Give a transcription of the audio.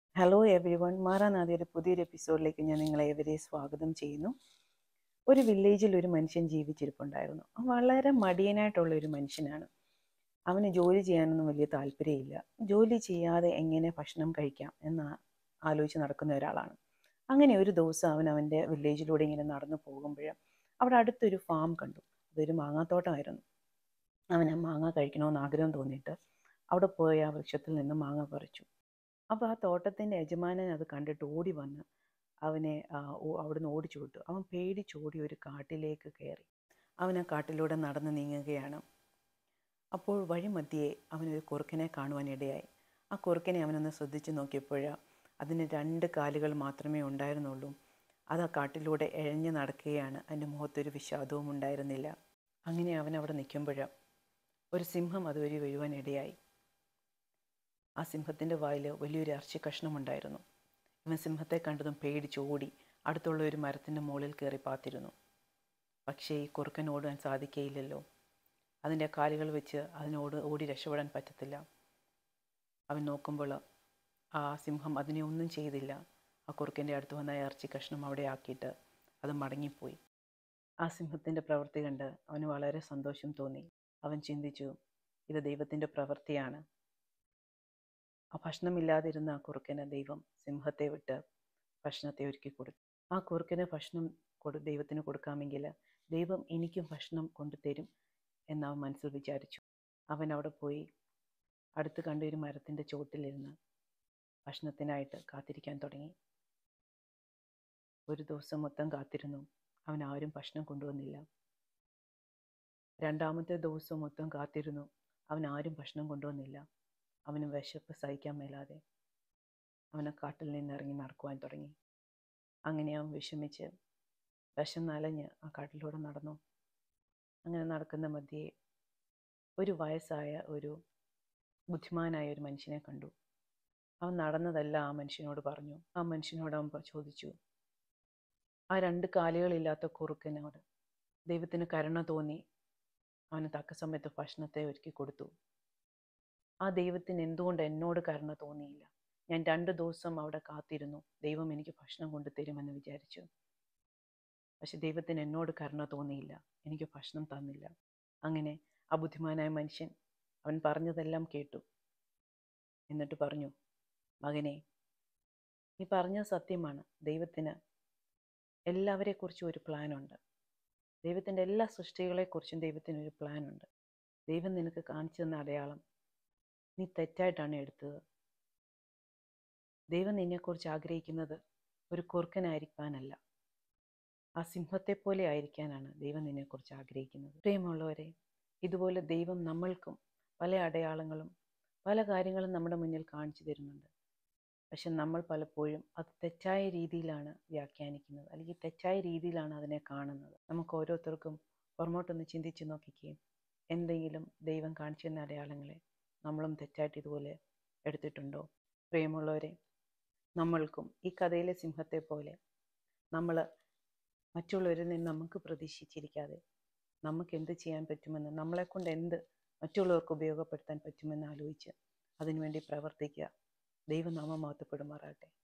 hello every one മാറാനാദിയുടെ പുതിയൊരു എപ്പിസോഡിലേക്ക് ഞാൻ നിങ്ങളെ ഏവരെ സ്വാഗതം ചെയ്യുന്നു ഒരു വില്ലേജിൽ ഒരു മനുഷ്യൻ ജീവിച്ചിരിപ്പുണ്ടായിരുന്നു അവൻ വളരെ മടിയനായിട്ടുള്ള ഒരു മനുഷ്യനാണ് അവന് ജോലി ചെയ്യാനൊന്നും വലിയ താല്പര്യമില്ല ജോലി ചെയ്യാതെ എങ്ങനെ ഭക്ഷണം കഴിക്കാം എന്ന് ആലോചിച്ച് നടക്കുന്ന ഒരാളാണ് അങ്ങനെ ഒരു ദിവസം അവൻ അവൻ്റെ വില്ലേജിലൂടെ ഇങ്ങനെ നടന്നു പോകുമ്പോൾ അവിടെ അടുത്തൊരു ഫാം കണ്ടു അതൊരു മാങ്ങാത്തോട്ടമായിരുന്നു അവന് മാങ്ങ കഴിക്കണമെന്ന് ആഗ്രഹം തോന്നിയിട്ട് അവിടെ പോയി ആ വൃക്ഷത്തിൽ നിന്ന് മാങ്ങ പറിച്ചു അപ്പോൾ ആ തോട്ടത്തിൻ്റെ യജമാനൻ അത് കണ്ടിട്ട് ഓടി വന്ന് അവനെ ആ, ഓ- അവിടുന്ന് ഓടിച്ചു വിട്ടു അവൻ പേടിച്ചോടി ഒരു കാട്ടിലേക്ക് കയറി അവൻ ആ കാട്ടിലൂടെ നടന്ന് നീങ്ങുകയാണ് അപ്പോൾ വഴിമധ്യേ അവനൊരു കുറുക്കനെ കാണുവാനിടയായി ആ കുറുക്കനെ അവനൊന്ന് ശ്രദ്ധിച്ച് നോക്കിയപ്പോൾ അതിന് രണ്ട് കാലുകൾ മാത്രമേ ഉണ്ടായിരുന്നുള്ളൂ അത് ആ കാട്ടിലൂടെ എഴഞ്ഞു നടക്കുകയാണ് അതിൻ്റെ മുഖത്തൊരു വിഷാദവും ഉണ്ടായിരുന്നില്ല അങ്ങനെ അവൻ അവിടെ നിൽക്കുമ്പോൾ ഒരു സിംഹം അതുവഴി വരുവാനിടയായി ആ സിംഹത്തിൻ്റെ വായിൽ വലിയൊരു ഇറച്ചി കഷ്ണമുണ്ടായിരുന്നു ഇവൻ സിംഹത്തെ കണ്ടതും പേടിച്ചോടി അടുത്തുള്ള ഒരു മരത്തിൻ്റെ മുകളിൽ കയറി പാത്തിരുന്നു പക്ഷേ ഈ കുറുക്കൻ ഓടാൻ സാധിക്കയില്ലല്ലോ അതിൻ്റെ കാലുകൾ വെച്ച് അതിനോട് ഓടി രക്ഷപ്പെടാൻ പറ്റത്തില്ല അവൻ നോക്കുമ്പോൾ ആ സിംഹം അതിനെ ഒന്നും ചെയ്തില്ല ആ കുറുക്കൻ്റെ അടുത്ത് വന്ന ആ ഇറച്ചി കഷ്ണം അവിടെ ആക്കിയിട്ട് അത് മടങ്ങിപ്പോയി ആ സിംഹത്തിൻ്റെ പ്രവൃത്തി കണ്ട് അവന് വളരെ സന്തോഷം തോന്നി അവൻ ചിന്തിച്ചു ഇത് ദൈവത്തിൻ്റെ പ്രവൃത്തിയാണ് ആ ഭക്ഷണമില്ലാതിരുന്ന ആ കുറുക്കന് ദൈവം സിംഹത്തെ വിട്ട് ഭക്ഷണത്തെ ഒരുക്കി കൊടുത്തു ആ കുറുക്കന് ഭക്ഷണം കൊടു ദൈവത്തിന് കൊടുക്കാമെങ്കിൽ ദൈവം എനിക്കും ഭക്ഷണം കൊണ്ടുതരും എന്ന് അവൻ മനസ്സിൽ വിചാരിച്ചു അവൻ അവിടെ പോയി അടുത്ത് കണ്ട ഒരു മരത്തിൻ്റെ ചോട്ടിലിരുന്ന് ഭക്ഷണത്തിനായിട്ട് കാത്തിരിക്കാൻ തുടങ്ങി ഒരു ദിവസം മൊത്തം കാത്തിരുന്നു അവൻ ആരും ഭക്ഷണം കൊണ്ടുവന്നില്ല രണ്ടാമത്തെ ദിവസം മൊത്തം കാത്തിരുന്നു അവൻ ആരും ഭക്ഷണം കൊണ്ടുവന്നില്ല അവന് വിശപ്പ് സഹിക്കാൻ മേലാതെ അവനെ കാട്ടിൽ നിന്ന് ഇറങ്ങി നടക്കുവാൻ തുടങ്ങി അങ്ങനെ അവൻ വിഷമിച്ച് വിഷം നലഞ്ഞ് ആ കാട്ടിലൂടെ നടന്നു അങ്ങനെ നടക്കുന്ന മധ്യേ ഒരു വയസ്സായ ഒരു ബുദ്ധിമാനായ ഒരു മനുഷ്യനെ കണ്ടു അവൻ നടന്നതല്ല ആ മനുഷ്യനോട് പറഞ്ഞു ആ മനുഷ്യനോട് അവൻ പ- ചോദിച്ചു ആ രണ്ട് കാലുകളില്ലാത്ത കുറുക്കനോട് ദൈവത്തിന് കരുണ തോന്നി അവന് തക്ക സമയത്ത് ഭക്ഷണത്തെ ഒരുക്കി കൊടുത്തു ആ ദൈവത്തിന് എന്തുകൊണ്ട് എന്നോട് കരുണ തോന്നിയില്ല ഞാൻ രണ്ട് ദിവസം അവിടെ കാത്തിരുന്നു ദൈവം എനിക്ക് ഭക്ഷണം കൊണ്ടു തരുമെന്ന് വിചാരിച്ചു പക്ഷെ ദൈവത്തിന് എന്നോട് കരുണ തോന്നിയില്ല എനിക്ക് ഭക്ഷണം തന്നില്ല അങ്ങനെ ആ ബുദ്ധിമാനായ മനുഷ്യൻ അവൻ പറഞ്ഞതെല്ലാം കേട്ടു എന്നിട്ട് പറഞ്ഞു മകനെ നീ പറഞ്ഞത് സത്യമാണ് ദൈവത്തിന് എല്ലാവരെക്കുറിച്ചും ഒരു പ്ലാനുണ്ട് ദൈവത്തിൻ്റെ എല്ലാ സൃഷ്ടികളെക്കുറിച്ചും ദൈവത്തിന് ഒരു പ്ലാനുണ്ട് ദൈവം നിനക്ക് കാണിച്ചു തന്ന അടയാളം നീ തെറ്റായിട്ടാണ് എടുത്തത് ദൈവം നിന്നെക്കുറിച്ച് ആഗ്രഹിക്കുന്നത് ഒരു കുറുക്കനായിരിക്കാനല്ല ആ സിംഹത്തെ പോലെ ആയിരിക്കാനാണ് ദൈവം നിന്നെക്കുറിച്ച് ആഗ്രഹിക്കുന്നത് പ്രിയമുള്ളവരെ ഇതുപോലെ ദൈവം നമ്മൾക്കും പല അടയാളങ്ങളും പല കാര്യങ്ങളും നമ്മുടെ മുന്നിൽ കാണിച്ചു തരുന്നുണ്ട് പക്ഷെ നമ്മൾ പലപ്പോഴും അത് തെറ്റായ രീതിയിലാണ് വ്യാഖ്യാനിക്കുന്നത് അല്ലെങ്കിൽ തെറ്റായ രീതിയിലാണ് അതിനെ കാണുന്നത് നമുക്ക് ഓരോരുത്തർക്കും പുറമോട്ടൊന്ന് ചിന്തിച്ച് നോക്കിക്കുകയും എന്തെങ്കിലും ദൈവം കാണിച്ചു തന്ന അടയാളങ്ങളെ നമ്മളും തെറ്റായിട്ട് ഇതുപോലെ എടുത്തിട്ടുണ്ടോ പ്രിയമുള്ളവരെ നമ്മൾക്കും ഈ കഥയിലെ സിംഹത്തെ പോലെ നമ്മൾ മറ്റുള്ളവരിൽ നിന്ന് നമുക്ക് പ്രതീക്ഷിച്ചിരിക്കാതെ നമുക്ക് എന്ത് ചെയ്യാൻ പറ്റുമെന്ന് നമ്മളെക്കൊണ്ട് എന്ത് മറ്റുള്ളവർക്ക് ഉപയോഗപ്പെടുത്താൻ പറ്റുമെന്ന് ആലോചിച്ച് അതിനുവേണ്ടി പ്രവർത്തിക്കുക ദൈവനാമം മഹത്വപ്പെടുമാറാകട്ടെ